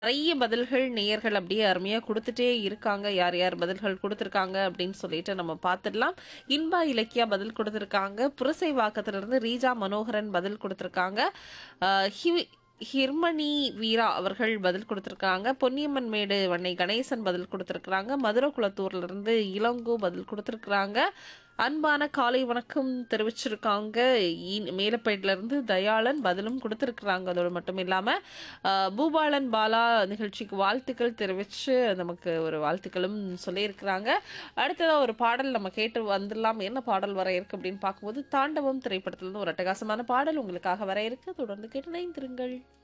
நிறைய பதில்கள் நேயர்கள் அப்படியே அருமையா குடுத்துட்டே இருக்காங்க. யார் யார் பதில்கள் குடுத்திருக்காங்க அப்படின்னு சொல்லிட்டு நம்ம பார்த்துடலாம். இன்பா இலக்கியா பதில் குடுத்திருக்காங்க. புரசைவாக்கத்திலிருந்து ரீஜா மனோகரன் பதில் குடுத்திருக்காங்க. அ ஹிவி ஹிர்மணி வீரா அவர்கள் பதில் குடுத்திருக்காங்க. பொன்னியம்மன் மேடு வண்ணை கணேசன் பதில் குடுத்திருக்காங்க. மதுரகுளத்தூர்ல இருந்து இளங்கோ பதில் குடுத்திருக்காங்க. அன்பான காலை வணக்கம் தெரிவிச்சிருக்காங்க. ஈ- மேலப்பேட்ல இருந்து தயாளன் பதிலும் குடுத்திருக்காங்க. அதோடு மட்டும் இல்லாம அ, பூபாலன் பாலா நிகழ்ச்சிக்கு வாழ்த்துக்கள் தெரிவிச்சு நமக்கு ஒரு வாழ்த்துக்களும் சொல்லியிருக்கிறாங்க. அடுத்ததா ஒரு பாடல் நம்ம கேட்டு வந்துடலாம். என்ன பாடல் வர இருக்கு அப்படின்னு பார்க்கும்போது தாண்டவம் திரைப்படத்திலிருந்து ஒரு அட்டகாசமான பாடல் உங்களுக்காக வர இருக்கு. தொடர்ந்து கேட்டு இணைந்திருங்கள்.